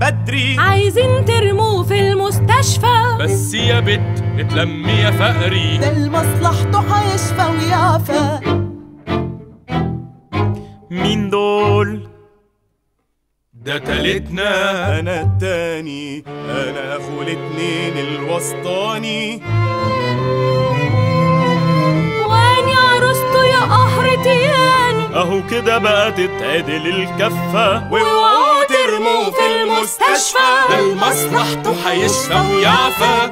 بدري عايزين ترموه في المستشفى بس يا بت اتلمي يا فقري ده لمصلحته هيشفى ويعفى مين دول؟ ده تالتنا أنا التاني أنا أخو الاتنين الوسطاني واني عروسته يا قهر تياني أهو كده بقى تتعدل الكفة واوعوا ترموه في المستشفى ده لمصلحته هيشفى ويعفى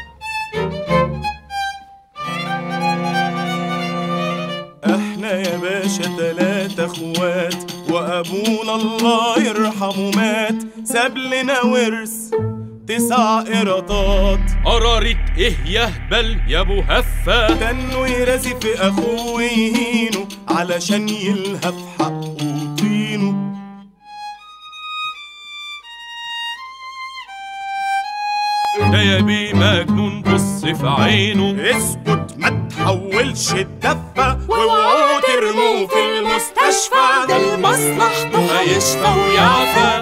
احنا يا باشا تلاتة اخوات وابونا الله يرحمه مات ساب لنا ورث تسع قراطات قرارة ايه يهبل يا ابو هفة تنو يرازي في اخوه ويهينه علشان يلهف حقه وطينه ده يا بيه مجنون بص في عينه اسكت ما تحولش الدفة واوعوا ترموه في المستشفى ده لمصلحته هيشفى ويعفى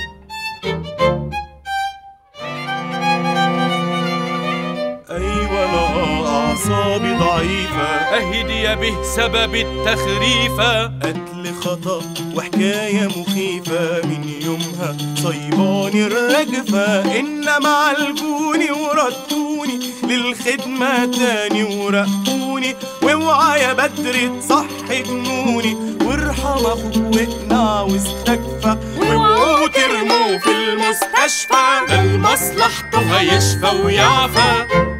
ايوه انا اعصابي ضعيفة اهدي يا به سبب التخريفة قتل خطأ وحكاية مخيفة من يومها صيباني الرجفة إنما عالجوني وردوني للخدمة تاني ورقوني واوعى يا بدر تصحي جنوني وارحم اخوك واقنع واستكفى واوعوا ترموه في المستشفى ده لمصلحته هيشفى ويعفى